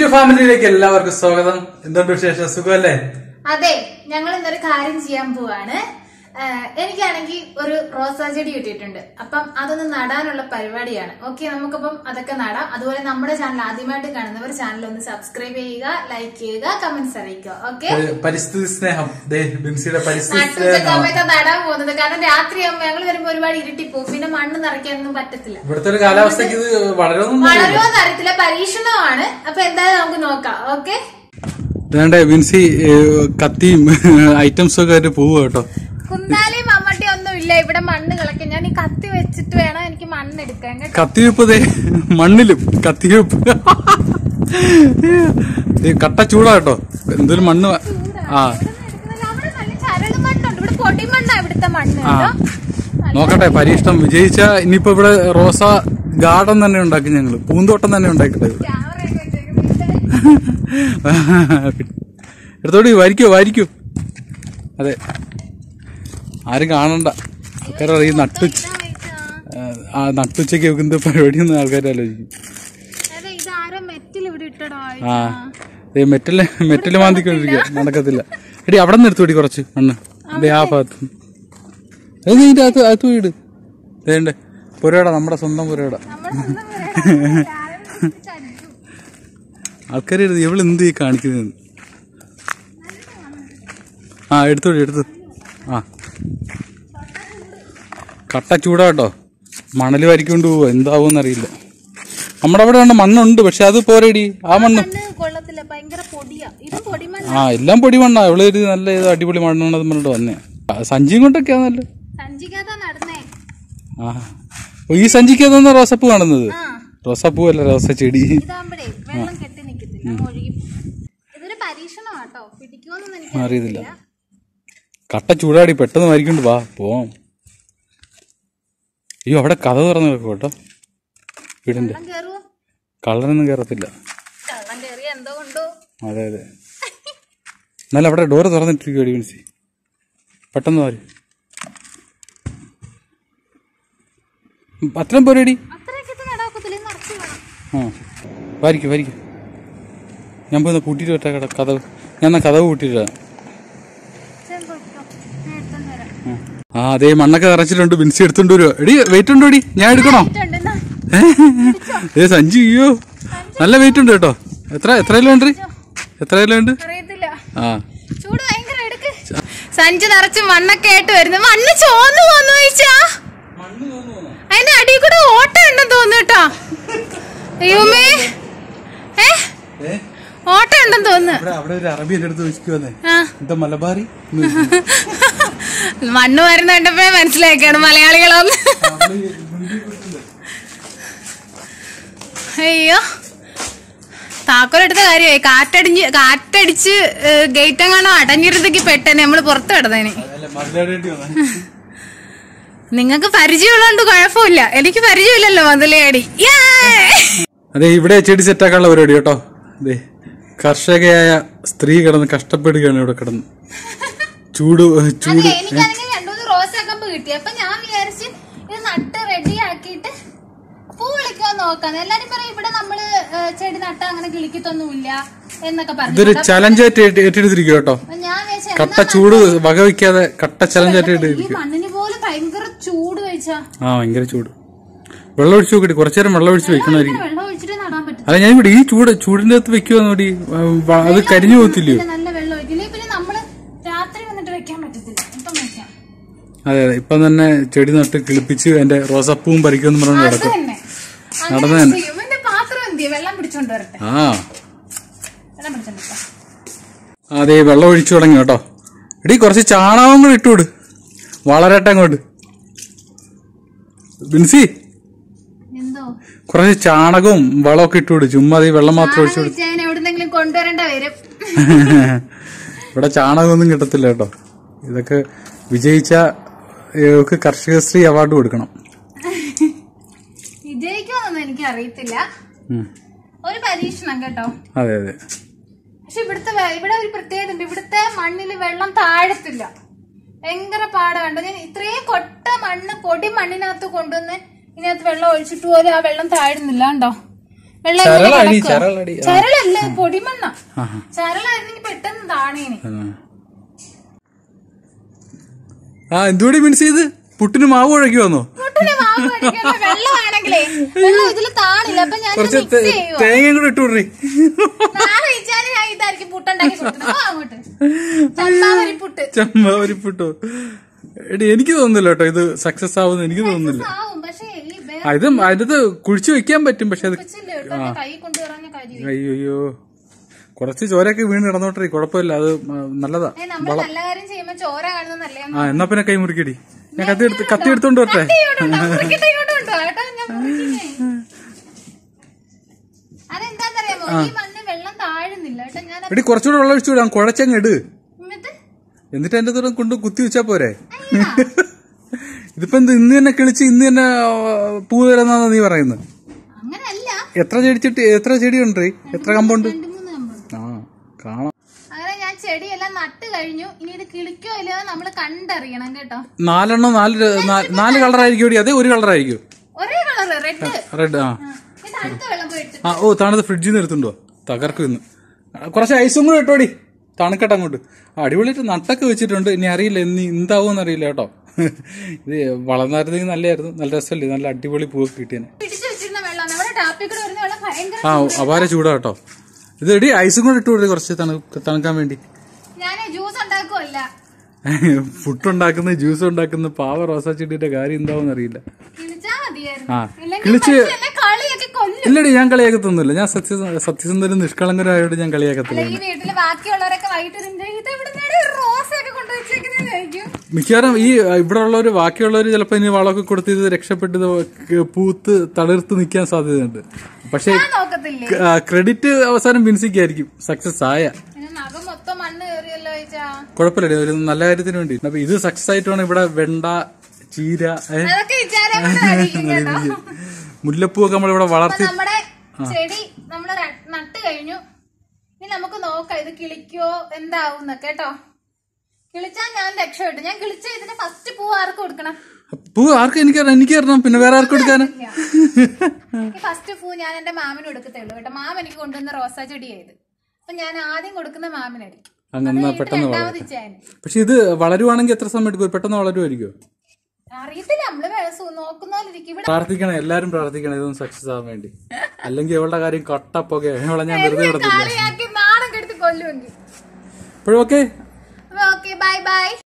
ഫാമിലിയിലേക്ക് എല്ലാവർക്കും സ്വാഗതം എന്തുണ്ട് വിശേഷം സുഖമല്ലേ അതെ ഞങ്ങൾ ഇന്നൊരു കാര്യം ചെയ്യാൻ പോവാണ് ആഹ് എനിക്കാണെങ്കിൽ ഒരു റോസാ ചെടി കിട്ടിയിട്ടുണ്ട് അപ്പം അതൊന്ന് നടാനുള്ള പരിപാടിയാണ് ഓക്കെ നമുക്കപ്പം അതൊക്കെ നടാം അതുപോലെ നമ്മുടെ ചാനൽ ആദ്യമായിട്ട് കാണുന്നവർ ചാനൽ ഒന്ന് സബ്സ്ക്രൈബ് ചെയ്യുക ലൈക്ക് ചെയ്യുക കമന്റ്സ് അറിയിക്കുക ഓക്കെ ഒരു പരിസ്ഥിതി സ്നേഹം ദേ ബിൻസിയുടെ പരിസ്ഥിതി നട്ടുച്ച സ്നേഹം സമയത്ത് നടാൻ പോകുന്നത് കാരണം രാത്രിയാകുമ്പോൾ ഞങ്ങൾ വരുമ്പോൾ ഒരുപാട് ഇരുട്ടിപ്പോവും പിന്നെ മണ്ണ് നിറയ്ക്കാനൊന്നും പറ്റത്തില്ല ഇവിടുത്തെ ഒരു കാലാവസ്ഥക്ക് ഇത് വളരെയൊന്നും വളരോ അറിയത്തില്ല പരീക്ഷണമാണ് അപ്പൊ എന്തായാലും നമുക്ക് നോക്കാം ഓക്കെ വേണ്ടേ ബിൻസി കത്തിയും ഐറ്റംസ് ഒക്കെ ആയിട്ട് പോവുക കേട്ടോ കുന്നാലി മമ്മട്ടി ഒന്നും ഇല്ല ഇവിടെ മണ്ണ് കളക്കാൻ ഞാൻ ഈ കത്തി വെച്ചിട്ട് വേണം എനിക്ക് മണ്ണ് എടുക്കാൻ കേട്ടോ കത്തിവെപ്പ് ദേ മണ്ണിലും കത്തിവെപ്പ് ദേ കട്ട ചൂടാ കേട്ടോ എന്തൊരു മണ്ണ് വ- ആ ഇവിടെ അവിടെ നല്ല ചരട് മണ്ണുണ്ട് ഇവിടെ പൊടി മണ്ണാ ഇവിടുത്തെ മണ്ണ് ആ കേട്ടോ നോക്കട്ടെ പരീക്ഷണം വിജയിച്ച ഇനിയിപ്പോ ഇവിടെ റോസ ഗാർഡൻ തന്നെ ഉണ്ടാക്കി ഞങ്ങള് പൂന്തോട്ടം തന്നെ ഉണ്ടാക്കിട്ടത് ക്യാമറയൊക്കെ വെച്ചേക്കുന്നുണ്ട്. എടുത്തോടി വരിക്കോ വരിക്കോ അതെ ആരും കാണണ്ട ആൾക്കാർ ഈ നട്ടു ഇതാ വെച്ചാ. ആ നട്ടുച്ചയ്ക്ക് വെക്കുന്ന പരിപാടിയൊന്നും ആൾക്കാർ ആലോചിക്കും അതെ ഇതാരോ മെറ്റിൽ ഇവിടെ ഇട്ടടോ ആ ദേ മെറ്റല് മെറ്റല് മാന്തിക്കൊണ്ടിരിക്കുക നടക്കത്തില്ല എടി അവിടെ നിന്ന് എടുത്തോടി കുറച്ച് മണ്ണ് ദേ ആ ഭാഗത്ത് അത് നീ ഇതിന്റെ അകത്ത് അകത്ത് വീട് വേണ്ടേ പുരയുടെ നമ്മുടെ സ്വന്തം പുരയുടെ നമ്മുടെ സ്വന്തം വീടാണ്. ആരും വിളിച്ച് അടിക്കും. ആൾക്കാർ എവിടെ എന്ത് ഈ കാണിക്കുന്നത് ആ എടുത്തോടി എടുത്തു ആ കട്ട ചൂടാ കേട്ടോ മണല് വരിക്കൊണ്ട് പോവുക എന്താവുമെന്ന് അറിയില്ല നമ്മുടെ അവിടെ ഉണ്ട് മണ്ണുണ്ട് പക്ഷെ അത് പോരടി ആ മണ്ണ് മണ്ണ് കൊള്ളത്തില്ല ഭയങ്കര പൊടിയാ ഇത് പൊടി മണ്ണ് ആ എല്ലാം പൊടി മണ്ണാ ഇവിടെ ഒരു നല്ല ഇത് അടിപൊളി മണ്ണാണെന്ന് പറഞ്ഞിട്ട് വന്നേ ആ, സഞ്ചിയും കൊണ്ടൊക്കെയാ നല്ല സഞ്ചിക്കാത്ത നടന്നേ ആ ഓ, ഈ സഞ്ചിക്കകത്താണ് റോസപ്പൂ കാണുന്നത് ആ റോസാപ്പൂ അല്ല റോസ ചെടി ഇതാകുമ്പോഴേ വെള്ളം കെട്ടി നിക്കത്തില്ല ഒഴുകി ഇതൊരു പരീക്ഷണമാട്ടോ പിടിക്കുമോന്നൊന്നും എനിക്ക് അറിയത്തില്ല കട്ട ചൂടാടി പെട്ടെന്ന് മരിക്കൊണ്ട് വാ പോവാം അയ്യോ അവിടെ കഥ തുറന്നു കിടക്കും കേട്ടോ വീടിന്റെ വെള്ളം കയറുമോ കള്ളനൊന്നും കയറത്തില്ല കള്ളം കയറിയ എന്തോ കൊണ്ടോ അതെ അതെ എന്നാലും അവിടെ ഡോറ് തുറന്നിട്ടിരിക്കും അടി മനസ്സി പെട്ടെന്ന് വാരി അത്രയും പോരടി അത്രയൊക്കെ ഇത് നടാക്കത്തില്ല ഇത് നിറച്ച് വേണം ആ വാരിക്കു വാരിക്കു ഞാൻ പോയി കൂട്ടിയിട്ട് പറ്റാ കട കഥവ് ഞാൻ എന്നാ കഥവ് കൂട്ടിയിട്ടാ ചെമ്പോ ഞാൻ എടുത്തോണ്ട് വരാം ആ അതേ മണ്ണൊക്കെ നിറച്ചിട്ടുണ്ട് ബിൻസി എടുത്തോണ്ട് വരുവോ എടി വെയിറ്റ് ഉണ്ടോ എടി ഞാൻ എടുക്കണോ ഇട്ടുണ്ട്, എന്നാ. ഏ സഞ്ചി അയ്യോ നല്ല വെയിറ്റ് ഉണ്ട് കേട്ടോ എത്ര എത്ര കിലോ ഉണ്ട് എത്ര കിലോ ഉണ്ട് അറിയത്തില്ല ആ ചൂട് ഭയങ്കര എടുക്ക് സഞ്ചി നിറച്ച് മണ്ണൊക്കെ ആയിട്ട് വരുന്നു മണ്ണ് ചോന്നു പോന്നു ചോദിച്ചാ അതിന്റെ അടിയിൽ കൂടെ ഓട്ടം ഉണ്ടെന്ന് തോന്നുന്നു കേട്ടോ അയ്യോമേ ഏ ഓട്ടം ഉണ്ടെന്ന് തോന്നുന്നു അവിടെ അവിടെ ഒരു അറബി എന്റെ അടുത്ത് വെച്ചിരിക്കുവന്നേ ആ എന്താ മലബാറി മണ്ണ് വരുന്ന കണ്ടപ്പോ മനസ്സിലാക്കിയാണ് മലയാളികളൊന്ന് അയ്യോ താക്കോലെടുത്ത കാര്യമായി കാറ്റടിഞ്ഞ് കാറ്റടിച്ച് ഗേറ്റ് എങ്ങാണോ അടഞ്ഞിരുന്നെങ്കിൽ പെട്ടെന്ന് നമ്മള് പുറത്ത് കിടന്നേനെ നിങ്ങൾക്ക് പരിചയമുള്ളതുകൊണ്ട് കുഴപ്പമില്ല എനിക്ക് പരിചയമില്ലല്ലോ മതിലയാടി അതെ ഇവിടെ ചെടി സെറ്റാക്കാനുള്ള പരിപാടി കേട്ടോ അതെ കർഷകയായ സ്ത്രീ കിടന്ന് കഷ്ടപ്പെടുകയാണ് ഇവിടെ കിടന്ന് ചൂട് ചൂട് എനിക്കാണെങ്കിൽ രണ്ടുമൂന്ന് റോസാ കമ്പ് കിട്ടി അപ്പൊ ഞാൻ വിചാരിച്ച് ഇത് നട്ട് റെഡി ആക്കിയിട്ട് പൂ വിളിക്കാൻ നോക്കാം എല്ലാരും പറയും ഇവിടെ നമ്മള് ഏ, ചെടി നട്ട അങ്ങനെ കിളിക്കത്തൊന്നുമില്ല എന്നൊക്കെ പറഞ്ഞു ഇതൊരു ചലഞ്ചായിട്ട് ഏറ്റെടുത്തിരിക്കും കേട്ടോ അപ്പൊ ഞാൻ വിചാരിച്ചു കട്ട ചൂട് വകവയ്ക്കാതെ കട്ട ചലഞ്ചായിട്ട് ഈ എടുത്തിരിക്കും മണ്ണിന് പോലും ഭയങ്കര ചൂട് കഴിച്ചാ ആ ഭയങ്കര ചൂട് വെള്ളം ഒഴിച്ച് നോക്കിട്ട് കുറച്ചു നേരം വെള്ളം ഒഴിച്ച് വെക്കണമായിരിക്കും വെള്ളം ഒഴിച്ചിട്ട് നടാൻ പറ്റും അല്ല ഞാൻ ഇവിടെ ഈ ചൂട് ചൂടിന്റെ അകത്ത് വെക്കുവാന്നോടി അത് കരിഞ്ഞു പോകത്തില്ലയോ പിന്നെ നല്ല വെള്ളം ഒഴിക്കില്ലേ പിന്നെ നമ്മള് രാത്രി വന്നിട്ട് വെക്കാൻ പറ്റത്തില്ല ഇപ്പം വെക്കാം അതെ അതെ ഇപ്പം തന്നെ ചെടി നട്ട് കിളിപ്പിച്ച് എന്റെ റോസപ്പൂവും പറിക്കുമെന്ന് പറഞ്ഞു അത് കിടക്കും തന്നെ നടന്നു അങ്ങനെ തന്നെ. ചെയ്യും എന്റെ പാത്രം എന്ത് ചെയ്യും വെള്ളം പിടിച്ചോണ്ട് വരട്ടെ ആ വെള്ളം പിടിച്ചോണ്ട് വരട്ടെ. അതെ വെള്ളം ഒഴിച്ചു തുടങ്ങി കേട്ടോ എടി കുറച്ച് ചാണകം കൂടെ ഇട്ടുവിട് വളരട്ടെ അങ്ങോട്ട് ബിൻസി എന്തോ കുറച്ച് ചാണകവും വളമൊക്കെ ഇട്ടുവിട് ചുമ്മാ ഈ വെള്ളം മാത്രം ഒഴിച്ചു വിട്. ഞാൻ എവിടുന്നെങ്കിലും കൊണ്ടുവരേണ്ട വരും ഇവിടെ ചാണകമൊന്നും കിട്ടത്തില്ല കേട്ടോ ഇതൊക്കെ വിജയിച്ച ഇവർക്ക് കർഷകശ്രീ അവാർഡ് കൊടുക്കണം വിജയിക്കുമെന്നൊന്നും എനിക്ക് അറിയത്തില്ല ഉം. ഒരു പരീക്ഷണം കേട്ടോ അതെ അതെ പക്ഷെ ഇവിടുത്തെ വെ- ഇവിടെ ഒരു പ്രത്യേകത ഉണ്ട് ഇവിടുത്തെ മണ്ണിൽ വെള്ളം താഴത്തില്ല ഭയങ്കര പാടാണ് ഞാൻ ഇത്രയും കൊട്ട മണ്ണ് പൊടി മണ്ണിനകത്ത് കൊണ്ടുവന്ന് ഇതിനകത്ത് വെള്ളം ഒഴിച്ചിട്ട് പോലും ആ വെള്ളം താഴുന്നില്ല കണ്ടോ വെള്ളം ഇങ്ങനെ ചരളടി കിടക്കുവാ. ചരളടി ആ. ചരളല്ല പൊടിമണ്ണ ആഹാ. ചരളായിരുന്നെങ്കിൽ പെട്ടെന്ന് താണേനെ ആ. ആ എന്തുകൂടി മീൻസ് ചെയ്ത് പുട്ടിന് മാവ് കുഴക്കി വന്നോ മുട്ടിന് മാവ് കഴിക്കാനുള്ള വെള്ളമാണെങ്കിലേ വെള്ളം ഇതില് താണില്ല അപ്പൊ ഞാൻ കുറച്ച് മിക്സ് ചെയ്യുവാ തേങ്ങയും കൂടെ ഇട്ടു വിടറി നാളെ കഴിച്ചാല് ഞാൻ ഇതായിരിക്കും പുട്ടുണ്ടാക്കി കൊടുക്കുന്നത് വാ അങ്ങോട്ട് ചമ്പാവരി പുട്ട് ചമ്മ ഒരു പുട്ടോ എടി എനിക്ക് തോന്നുന്നില്ല കേട്ടോ ഇത് സക്സസ് ആവുമെന്ന് എനിക്ക് തോന്നുന്നില്ല ആവും പക്ഷേ ഈ ബേ- ആ ഇത് അതിനകത്ത് കുഴിച്ചു വെക്കാൻ പറ്റും പക്ഷെ അത് വെച്ചില്ലേ കേട്ടോ എന്റെ കൈ കൊണ്ടുവരാഞ്ഞ കാര്യം അയ്യോ കുറച്ച് ചോരയൊക്കെ വീണ് കിടന്നോട്ടെ കുഴപ്പമില്ല അത് ആ, നല്ലതാ ഏ നമ്മള് നല്ല കാര്യം ചെയ്യുമ്പോ ചോര കാണുന്ന നല്ലേ ആ എന്നാ പിന്നെ കൈ മുറിക്കടി ഞാൻ കത്തി എടുത്ത് കത്തി എടുത്തോണ്ട് വരട്ടെ മുറിക്കട്ടെ ഇങ്ങോട്ട് കൊണ്ടോ കേട്ടോ ഞാൻ മുറിക്കുന്നേ അതെന്താന്നറിയാമോ ഈ മണ്ണ് വെള്ളം താഴുന്നില്ല കേട്ടോ ഞാൻ എടി കുറച്ചുകൂടെ വെള്ളം ഒഴിച്ചു വിടാം കുഴച്ചങ്ങ് ഇട് എന്നിട്ട് എന്നിട്ട് എന്റെ ദൂരം കൊണ്ട് കുത്തി വെച്ചാ പോരെ ഇതിപ്പോ എന്ത് ഇന്ന് തന്നെ കിളിച്ച് ഇന്ന് തന്നെ ആ, പൂ തരുന്നാണ് നീ പറയുന്നത് അങ്ങനല്ല എത്ര ചെടിച്ചിട്ട് എത്ര ചെടിയുണ്ട് എത്ര കമ്പുണ്ട് രണ്ടു മൂന്ന് കമ്പുണ്ട് ആ കാണാം അങ്ങനെ ഞാൻ ചെടിയെല്ലാം നട്ട് കഴിഞ്ഞു ഇനി ഇത് കിളിക്കോ ഇല്ലയോ നമ്മള് കണ്ടറിയണം കേട്ടോ നാലെണ്ണം നാല് ര- നാ- നാല് കളറായിരിക്കും എടി അതേ ഒരു കളറായിരിക്കും ഒരേ കളറ് റെഡ് റെഡ് ആ ഇത് അടുത്ത വെള്ളം പോയിട്ട് ആ ഓ തണുത്ത് ഫ്രിഡ്ജിൽ നിന്ന് എടുത്തുണ്ടോ തകർക്കും ഇന്ന് ആ, കുറച്ച് ഐസും കൂടെ ഇട്ടോടി തണുക്കട്ടെ അങ്ങോട്ട് ആ, അടിപൊളിയായിട്ട് നട്ടൊക്കെ വെച്ചിട്ടുണ്ട് ഇനി അറിയില്ല ഇനി എന്താവും അറിയില്ല കേട്ടോ ഇത് വളർന്നായിരുന്നെങ്കിൽ നല്ലതായിരുന്നു നല്ല രസമല്ലേ നല്ല അടിപൊളി പൂവൊക്കെ കിട്ടിയേനെ പിടിച്ചു വെച്ചിരുന്ന വെള്ളം നമ്മുടെ ടാപ്പിൽ കൂടെ വരുന്ന വെള്ളം ഭയങ്കര ആ അപാര ചൂടാ കേട്ടോ ഇത് എടി ഐസും കൂടെ ഇട്ടു കൊടുത്തേ കുറച്ച് തണു തണുക്കാൻ വേണ്ടി ഞാൻ ജ്യൂസ് ഉണ്ടാക്കുമല്ല ഫുഡ് ഉണ്ടാക്കുന്ന ജ്യൂസ് ഉണ്ടാക്കുന്ന പാവ റോസാ ചെടിയുടെ കാര്യം എന്താവും അറിയില്ല കിളിച്ചാ മതിയായിരുന്നു ആ ഇല്ലെങ്കിൽ കിളിച്ച് മനുഷ്യൻ എന്നെ കളിയൊക്കെ കൊല്ലും ഇല്ലടി ഞാൻ കളിയാക്കത്തൊന്നുമില്ല ഞാൻ സത്യ സത്യസന്ധരും നിഷ്കളങ്കരായോട് ഞാൻ കളിയാക്കത്തില്ല ഈ വീട്ടില് ബാക്കിയുള്ളവരൊക്കെ വൈകിട്ട് ഇതിന്റെ ഇത് എവിടുന്നാണ് റോസൊക്കെ കൊണ്ടുവച്ചേക്കുന്നതായിരിക്കും മിക്കവാറും ഈ ഇവിടെ ഉള്ളവർ ബാക്കിയുള്ളവർ ചിലപ്പോൾ ഇനി വളമൊക്കെ കൊടുത്ത് ഇത് രക്ഷപ്പെട്ട് ഇത് ക- പൂത്ത് തളിർത്ത് നിൽക്കാൻ സാധ്യതയുണ്ട് പക്ഷേ ഞാൻ നോക്കത്തില്ലേ ക്രെഡിറ്റ് അവസാനം ബിൻസിക്കായിരിക്കും സക്സസ് ആയ പിന്നെ നഖം മൊത്തം മണ്ണ് കയറിയല്ലോ ചോദിച്ചാ കുഴപ്പമില്ല ഒരു നല്ല കാര്യത്തിന് വേണ്ടി അപ്പൊ ഇത് സക്സസ് ആയിട്ടാണ് ഇവിടെ വെണ്ട ചീര ഏ, അതൊക്കെ വിചാരം കൊണ്ടായിരിക്കും കേട്ടോ മുല്ലപ്പൂ ഒക്കെ നമ്മളിവിടെ അപ്പൊ വളർത്തി നമ്മുടെ ചെടി നമ്മള് ര- നട്ട് കഴിഞ്ഞു ഇനി നമുക്ക് നോക്കാം ഇത് കിളിക്കോ എന്താവും കേട്ടോ കിളിച്ചാൽ ഞാൻ രക്ഷപ്പെട്ടു ഞാൻ കിളിച്ച ഇതിന്റെ ഫസ്റ്റ് പൂ ആർക്ക് കൊടുക്കണം പൂ ആർക്കും എനിക്ക് എനിക്ക് തരണം പിന്നെ വേറെ ആർക്കും എടുക്കാനാ ഈ ഫസ്റ്റ് പൂ ഞാൻ എന്റെ മാമന് കൊടുക്കത്തേ ഉള്ളൂ കേട്ടോ മാമ എനിക്ക് കൊണ്ടുവന്ന റോസാ ചെടിയായത് അപ്പൊ ഞാൻ ആദ്യം കൊടുക്കുന്ന മാമനായിരിക്കും അങ്ങനെ ഇത് പെട്ടെന്ന് രണ്ടാമത് വളരും ഇച്ചായന് പക്ഷെ ഇത് വളരുവാണെങ്കിൽ എത്ര സമയം എടുക്കും പെട്ടെന്ന് വളരുമായിരിക്കും അറിയത്തില്ല നമ്മള് വേ- സു- നോക്കുന്ന പോലെ ഇരിക്കും ഇവിടെ പ്രാർത്ഥിക്കണം എല്ലാരും പ്രാർത്ഥിക്കണം ഇതൊന്നും സക്സസ് ആവാൻ വേണ്ടി അല്ലെങ്കിൽ ഇവളുടെ കാര്യം കട്ടപ്പൊക്കെ ഇവളെ ഞാൻ വെറുതെ വിടത്തില്ല കളിയാക്കി നാണം കെടുത്തി കൊല്ലുമെങ്കിൽ ഇപ്പോഴും ഓക്കെ ഓക്കെ ബൈ ബൈ